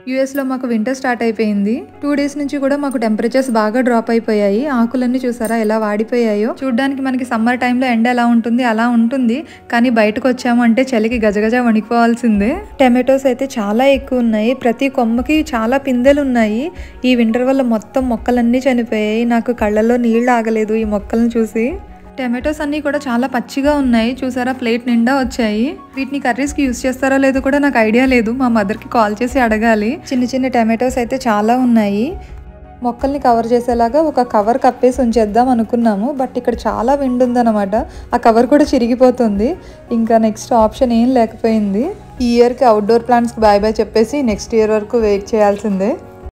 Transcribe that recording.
యూఎస్లో మాకు winter start అయిపోయింది టూ డేస్ నుంచి కూడా మాకు టెంపరేచర్స్ బాగా డ్రాప్ అయిపోయాయి ఆకులన్నీ చూసారా ఎలా వాడిపోయాయో చూడ్డానికి మనకి సమ్మర్ టైంలో ఎండ ఎలా ఉంటుంది అలా ఉంటుంది కానీ బయటకు వచ్చాము అంటే చలికి గజగజ వణికిపోవాల్సిందే టమాటోస్ అయితే చాలా ఎక్కువ ఉన్నాయి ప్రతి కొమ్మకి చాలా పిందెలు ఉన్నాయి ఈ వింటర్ వల్ల మొత్తం మొక్కలన్నీ చనిపోయాయి నాకు కళ్ళల్లో నీళ్ళు ఆగలేదు ఈ మొక్కలను చూసి టమాటోస్ అన్నీ కూడా చాలా పచ్చిగా ఉన్నాయి చూసారా ప్లేట్ నిండా వచ్చాయి వీటిని కర్రీస్కి యూస్ చేస్తారో లేదో కూడా నాకు ఐడియా లేదు మా మదర్కి కాల్ చేసి అడగాలి చిన్న చిన్న టమాటోస్ అయితే చాలా ఉన్నాయి మొక్కల్ని కవర్ చేసేలాగా ఒక కవర్ కప్పేసి ఉంచేద్దాం అనుకున్నాము బట్ ఇక్కడ చాలా విండ్ ఉందన్నమాట ఆ కవర్ కూడా చిరిగిపోతుంది ఇంకా నెక్స్ట్ ఆప్షన్ ఏం లేకపోయింది ఈ ఇయర్కి అవుట్డోర్ ప్లాంట్స్కి బాయ్ బాయ్ చెప్పేసి నెక్స్ట్ ఇయర్ వరకు వెయిట్ చేయాల్సిందే